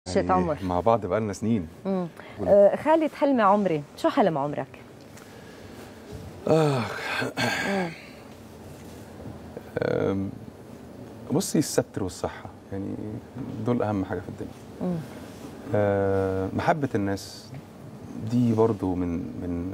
شت عمر مع بعض بقالنا سنين مم. آه خالد حلمي عمري شو حلم عمرك؟ آه. آم، بصي الستر والصحة يعني دول أهم حاجة في الدنيا مم. آه، محبة الناس دي برضو من من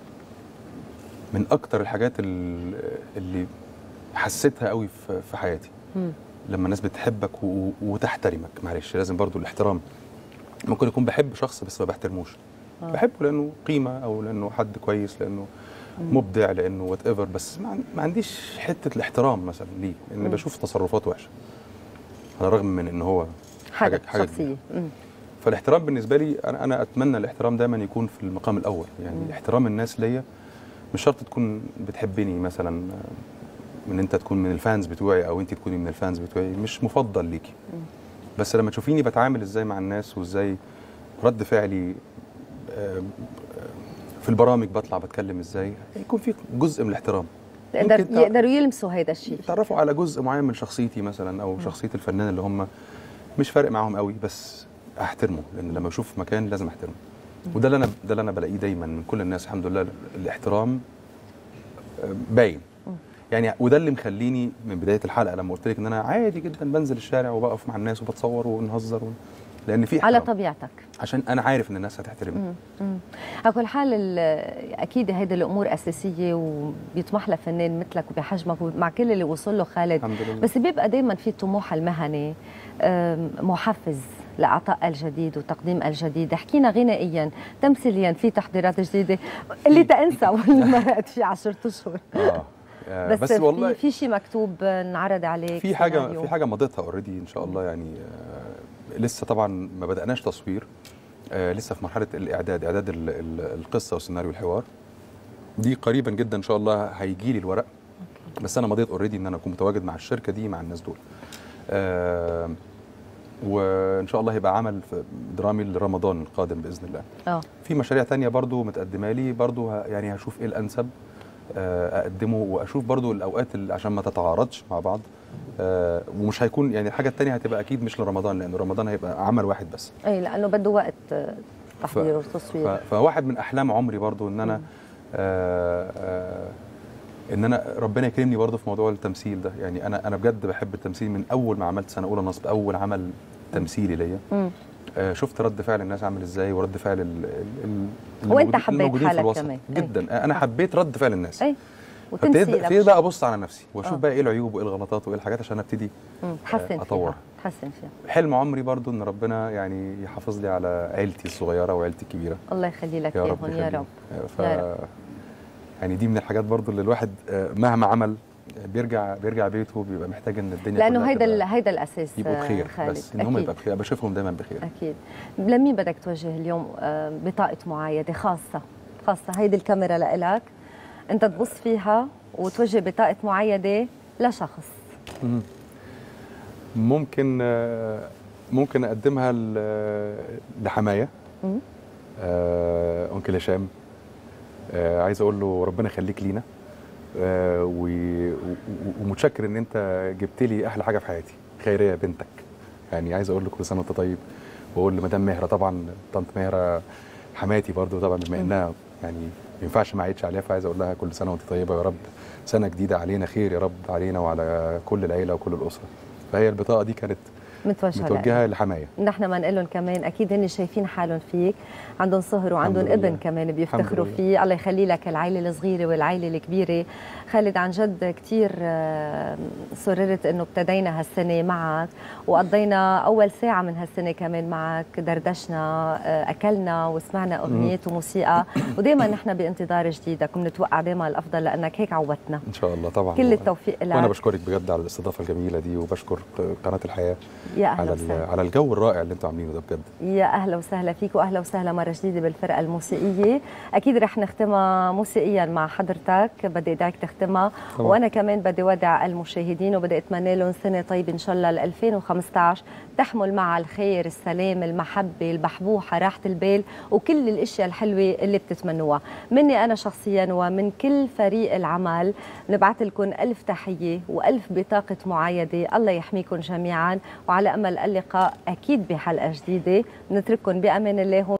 من أكتر الحاجات ال- اللي حسيتها قوي في في حياتي مم. لما الناس بتحبك و- وتحترمك معلش لازم برضو الاحترام ممكن يكون بحب شخص بس ما بحترموش آه. بحبه لانه قيمه او لانه حد كويس لانه مبدع لانه وات ايفر بس ما عن- ما عنديش حته الاحترام مثلا ليه لان مم. بشوف تصرفاته وحشه على الرغم من ان هو حاجة حاجة كبيرة. شخصية مم. فالاحترام بالنسبه لي انا انا اتمنى الاحترام دايما يكون في المقام الاول يعني مم. احترام الناس ليا مش شرط تكون بتحبني مثلا آه، من انت تكون من الفانز بتوعي او انت تكوني من الفانز بتوعي مش مفضل ليكي مم. بس لما تشوفيني بتعامل ازاي مع الناس وازاي رد فعلي آه، آه، في البرامج بطلع بتكلم ازاي يكون في جزء من الاحترام تقدر ممكن تع- يقدروا يلمسوا هيدا الشيء يتعرفوا على جزء معين من شخصيتي مثلا او شخصيه الفنان اللي هم مش فارق معاهم قوي بس احترمه لان لما اشوف مكان لازم احترمه وده اللي انا ده اللي انا بلاقيه دايما من كل الناس الحمد لله الاحترام آه، باين يعني وده اللي مخليني من بدايه الحلقه لما قلت لك ان انا عادي جدا بنزل الشارع وبقف مع الناس وبتصور ونهزر و... لان في على احترام طبيعتك عشان انا عارف ان الناس هتحترمني مم. مم. على كل حال ال- اكيد هيدي الامور اساسيه وبيطمح لها فنان مثلك وبحجمك ومع كل اللي وصل له خالد الحمد لله بس بيبقى دائما في الطموح المهني أم، محفز لاعطاء الجديد وتقديم الجديد حكينا غنائيا تمثيليا في تحضيرات جديده اللي تنسى واللي مرقت في 10 اشهر اه آه، بس, بس والله في, في شيء مكتوب انعرض عليك في حاجه سيناريو. في حاجه مضيتها اوريدي ان شاء الله يعني آه، لسه طبعا ما بداناش تصوير آه، لسه في مرحله الاعداد اعداد ال- ال- القصه والسيناريو الحوار دي قريبا جدا ان شاء الله هيجي لي الورق بس انا مضيت اوريدي ان انا اكون متواجد مع الشركه دي مع الناس دول آه، وان شاء الله هيبقى عمل في- درامي لرمضان القادم باذن الله اه في مشاريع تانية برضو متقدمة لي برضو ه- يعني هشوف ايه الانسب آه، اقدمه واشوف برضو الاوقات اللي عشان ما تتعارضش مع بعض آه، ومش هيكون يعني الحاجه التانية هتبقى اكيد مش لرمضان لان رمضان هيبقى عمل واحد بس اي لانه بده وقت آه، تحضير ف- وتصوير فواحد من احلام عمري برضو ان انا آه، آه، ان انا ربنا يكرمني برضو في موضوع التمثيل ده يعني انا انا بجد بحب التمثيل من اول ما عملت سنه اولى نصب اول عمل تمثيلي ليا مم. آه، شفت رد فعل الناس عامل ازاي ورد فعل ال ال ال وأنت الموجودين- حبيت الموجودين في حالك الوسط. كمان. أي. جدا آه، انا حبيت رد فعل الناس اي فابتديت وتمثيلك ابتديت بقى ابص على نفسي واشوف آه. بقى ايه العيوب وايه الغلطات وايه الحاجات عشان ابتدي مم. تحسن أطور. فيها تحسن فيها حلم عمري برضو ان ربنا يعني يحافظ لي على عيلتي الصغيره وعيلتي الكبيره الله يخلي لك يا رب اياهم يا يخليك. رب آه، ف يا رب. يعني دي من الحاجات برضو اللي الواحد آه، مهما عمل آه، بيرجع بيرجع بيته بيبقى محتاج ان الدنيا لانه كلها هيدا تبقى- ال- هيدا الاساس يبقوا آه، بخير خالد بس ان هم أكيد. يبقوا بخير بشوفهم دايما بخير اكيد لمين بدك توجه اليوم آه، بطاقه معايده خاصه خاصه هيدي الكاميرا لإلك انت تبص فيها وتوجه بطاقه معايده لشخص مم. ممكن آه، ممكن اقدمها ل- لحمايه مم. آه، انكل هشام آه، عايز اقول له ربنا يخليك لينا آه، و- و- ومتشكر ان انت جبت لي احلى حاجه في حياتي خيريه بنتك يعني عايز اقول له كل سنه وانت طيب واقول لمدام مهره طبعا طنط مهره حماتي برضو طبعا بما انها يعني ما ينفعش ما اعيدش عليها فعايز اقول لها كل سنه وانت طيبه يا رب سنه جديده علينا خير يا رب علينا وعلى كل العيله وكل الاسره فهي البطاقه دي كانت متوجهه لإلك. متوجهه لحمايه نحن ما نقول لهم كمان اكيد هن شايفين حالهم فيك عندهم صهر وعندهم الحمد لله. ابن كمان الحمد بيفتخروا لله. فيه الله يخلي لك العائله الصغيره والعائله الكبيره خالد عن جد كثير سررت انه ابتدينا هالسنه معك وقضينا اول ساعه من هالسنه كمان معك دردشنا آه، اكلنا وسمعنا اغنيات وموسيقى ودائما نحن بانتظار جديدك وبنتوقع دائما الافضل لانك هيك عودتنا ان شاء الله طبعا كل التوفيق لك وانا بشكرك بجد على الاستضافه الجميله دي وبشكر قناه الحياه يا اهلا على ال- وسهلا على الجو الرائع اللي انتم عاملينه ده بجد يا اهلا وسهلا فيك واهلا وسهلا مره جديده بالفرقه الموسيقيه اكيد رح نختمها موسيقيا مع حضرتك بدي ادعيك تختمها طبعا. وانا كمان بدي ودع المشاهدين وبدي اتمنى لهم سنه طيبه ان شاء الله ل 2015 تحمل معها الخير السلام المحبه البحبوحه راحه البال وكل الاشياء الحلوه اللي بتتمنوها مني انا شخصيا ومن كل فريق العمل نبعث لكم الف تحيه والف بطاقه معايده الله يحميكم جميعا وعلى وعلى امل اللقاء اكيد بحلقه جديده نترككم بامان الله